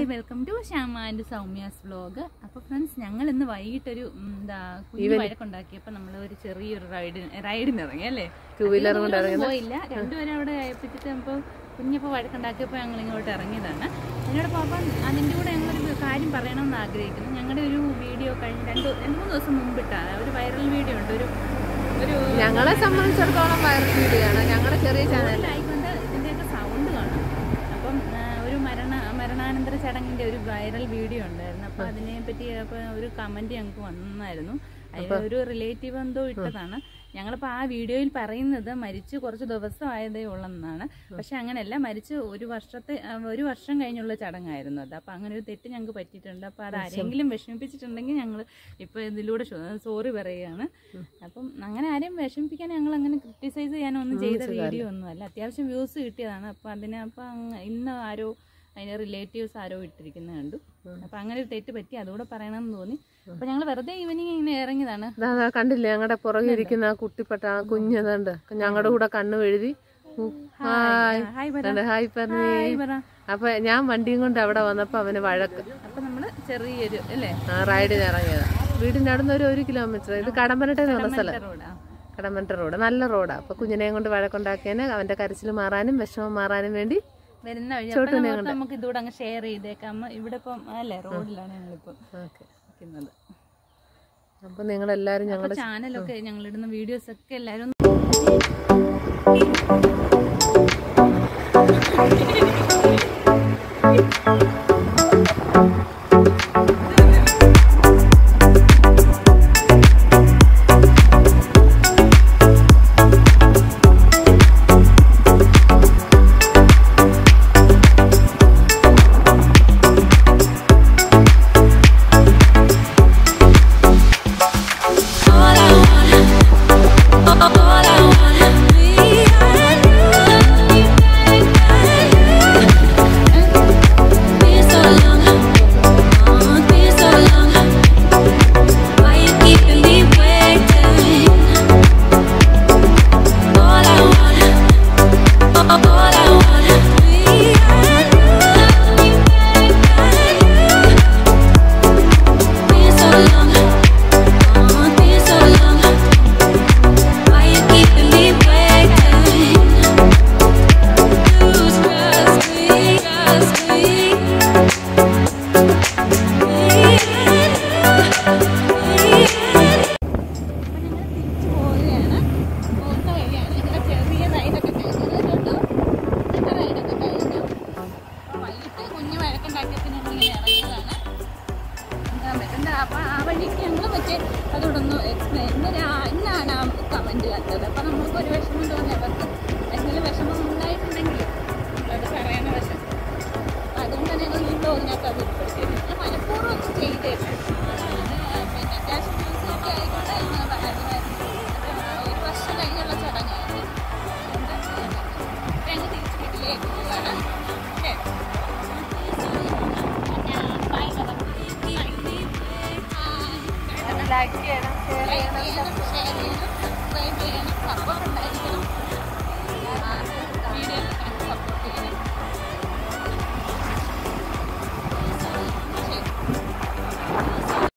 Welcome to Shyama and Soumya's vlog അപ്പൊ friends ഞങ്ങൾ ഇന്ന് വൈകിട്ടൊരു ഉം, എന്താ കുഞ്ഞു വഴക്കുണ്ടാക്കിയപ്പോ നമ്മൾ ഒരു ചെറിയൊരു റൈഡിന് റൈഡിന് ഇറങ്ങി അല്ലേ ടൂ വീലർ കൊണ്ട് അധികം ദൂരമൊന്നും പോയില്ല രണ്ടുപേരും അവിടെ ഏൽപ്പിച്ചിട്ട് അപ്പോൾ കുഞ്ഞപ്പോൾ വഴക്കുണ്ടാക്കിയപ്പോൾ ഞങ്ങൾ ഇങ്ങോട്ട് ഇറങ്ങിയതാണ് എന്നോടൊപ്പം അപ്പം അതിൻ്റെ കൂടെ ഞങ്ങളൊരു കാര്യം പറയണമെന്ന് ആഗ്രഹിക്കുന്നു ഞങ്ങളുടെ ഒരു വീഡിയോ കഴിഞ്ഞ് രണ്ട് രണ്ട് മൂന്ന് ദിവസം മുമ്പിട്ടാണ് ഒരു വൈറൽ വീഡിയോ ഉണ്ട് ഒരു ഒരു ഞങ്ങളെ സംബന്ധിച്ചിടത്തോളം വൈറൽ വീഡിയോ ആണ് ഞങ്ങളുടെ ചെറിയ ചാനൽ ആയിക്കൊണ്ട് ഇതിൻ്റെയൊക്കെ സൗണ്ട് കാണും അപ്പം ആ, ഒരു മരണ മരണാനന്തര ചടങ്ങിൻ്റെ ഒരു വൈറൽ വീഡിയോ ഉണ്ടായിരുന്നു അപ്പോൾ അതിനെ പറ്റി അപ്പോൾ ഒരു കമൻറ്റ് ഞങ്ങൾക്ക് വന്നായിരുന്നു അതിൽ ഒരു റിലേറ്റീവ് എന്തോ ഇട്ടതാണ് ഞങ്ങളിപ്പോൾ ആ വീഡിയോയിൽ പറയുന്നത് മരിച്ച് കുറച്ച് ദിവസമായതേ ഉള്ളെന്നാണ് പക്ഷെ അങ്ങനെയല്ല മരിച്ച് ഒരു വർഷത്തെ ആ, ഒരു വർഷം കഴിഞ്ഞുള്ള ചടങ്ങായിരുന്നു അത് അപ്പം അങ്ങനെ ഒരു തെറ്റ് ഞങ്ങൾക്ക് പറ്റിയിട്ടുണ്ട് അപ്പോൾ അത് ആരെങ്കിലും വിഷമിപ്പിച്ചിട്ടുണ്ടെങ്കിൽ ഞങ്ങൾ ഇപ്പോൾ ഇതിലൂടെ സോറി പറയുകയാണ് അപ്പം അങ്ങനെ ആരെയും വിഷമിപ്പിക്കാൻ ഞങ്ങൾ അങ്ങനെ ക്രിട്ടിസൈസ് ചെയ്യാനൊന്നും ചെയ്ത വീഡിയോ ഒന്നും അല്ല അത്യാവശ്യം വ്യൂസ് കിട്ടിയതാണ് അപ്പം അതിന് അപ്പം അങ്ങ് ഇന്ന് ആരോ അതിൻ്റെ റിലേറ്റീവ്സ് ആരോ ഇട്ടിരിക്കുന്നത് കണ്ടു അപ്പം അങ്ങനെ ഒരു തെറ്റ് പറ്റി അതുകൂടെ പറയണമെന്ന് തോന്നി അപ്പം ഞങ്ങൾ വെറുതെ ഈവനിങ് ഇങ്ങനെ ഇറങ്ങിയതാണ് ദാ ദാ കണ്ടില്ലേ ഞങ്ങളുടെ പുറകെ ഇരിക്കുന്ന ആ കുട്ടിപ്പെട്ട ആ കുഞ്ഞതുണ്ട് ഞങ്ങളുടെ കൂടെ കണ്ണു എഴുതി ഹായ് ഹായ് പറ ദാ ഹായ് പറഞ്ഞേ ഹായ് പറ അപ്പൊ ഞാൻ വണ്ടിയും കൊണ്ട് അവിടെ വന്നപ്പോ അവന് വഴക്ക് അപ്പം നമ്മൾ ചെറിയൊരു അല്ലേ ആ റൈഡിന് ഇറങ്ങിയതാ വീടിന്റെ അടുത്ത് ഒരു ഒരു കിലോമീറ്റർ ഇത് കടമ്പനട്ടെ എന്ന് പറഞ്ഞ സ്ഥലം റോഡാ കടമ്പനട്ട റോഡ് നല്ല റോഡാ അപ്പൊ കുഞ്ഞിനെയും കൊണ്ട് വഴക്കുണ്ടാക്കിയതിന് അവന്റെ കരച്ചിൽ മാറാനും വിഷമം മാറാനും വേണ്ടി വരുന്ന വഴി അപ്പം ഞാൻ ഓർത്തു നമുക്ക് ഇതുകൂടെ അങ്ങ് ഷെയർ ചെയ്തേക്കാം ഇവിടെ ഇപ്പം അല്ലേ റോഡിലാണ് ഞങ്ങളിപ്പം ഓക്കെ നിൽക്കുന്നത് അപ്പൊ നിങ്ങളെല്ലാരും അപ്പൊ ഞങ്ങളുടെ ചാനലൊക്കെ ഞങ്ങൾ ഇടുന്ന വീഡിയോസ് ഒക്കെ എല്ലാരും All I wanna, all I wanna be, I love you, baby. Been so long, oh, been so long. Why you keeping me waiting? All I wanna, all I wanna be, I love you, baby. Been so long. Oh, been so long. Why you keeping me waiting? Lose trust me, trust me. അപ്പൊ ഞങ്ങൾ തിരിച്ചു പോവുകയാണ് പോകുന്ന വഴിയാണ് ഇവിടെ ചെറിയ റൈഡൊക്കെ കഴിഞ്ഞത് കേട്ടോ ഇന്നത്തെ റൈഡൊക്കെ കഴിഞ്ഞു അപ്പൊ വൈകിട്ട് കുഞ്ഞ് വഴക്കുണ്ടാക്കിയപ്പോൾ ഞങ്ങൾ ഇങ്ങനെ ഇറങ്ങിയതാണ് എന്താ എന്താ അപ്പൊ ആ വഴിക്ക് ഞങ്ങൾ മറ്റേ അതോടെ ഒന്ന് എക്സ്പ്ലെയിൻ ഇന്ന് രാ- ഇന്നാണ് ആ കമന്റ് കണ്ടത് അപ്പൊ നമുക്ക് ഒരു വിഷമം തോന്നി അവർക്ക് എന്തെങ്കിലും വിഷമം